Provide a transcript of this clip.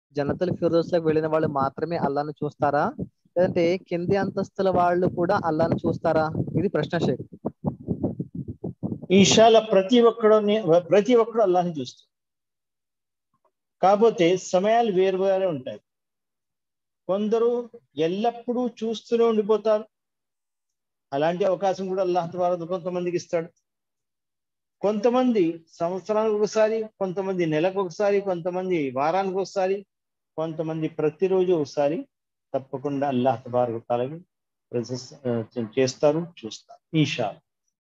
జన్నతుల్ ఫిరోజ్ లకు వెళ్ళిన వాళ్ళు మాత్రమే అల్లాను చూస్తారా లేదంటే కింది అంతస్తుల వాళ్ళు కూడా అల్లాను చూస్తారా ఇది ప్రశ్న షేక్ ఇన్షాల్లా ప్రతి ఒక్కడు ప్రతి ఒక్కడు అల్లాహని చూస్తాడు కాకపోతే సమయాలు వేరు వేరే ఉంటాయి కొందరు ఎల్లప్పుడూ చూస్తూనే ఉండిపోతారు అలాంటి అవకాశం కూడా అల్లాహ్ ద్వారా కొంతమందికి ఇస్తాడు కొంతమంది సంవత్సరానికి ఒకసారి కొంతమంది నెలకు ఒకసారి కొంతమంది వారానికి ఒకసారి కొంతమంది ప్రతిరోజు ఒకసారి తప్పకుండా అల్లాహ్ తబారకు తాలకి చేస్తారు చూస్తారు ఈషా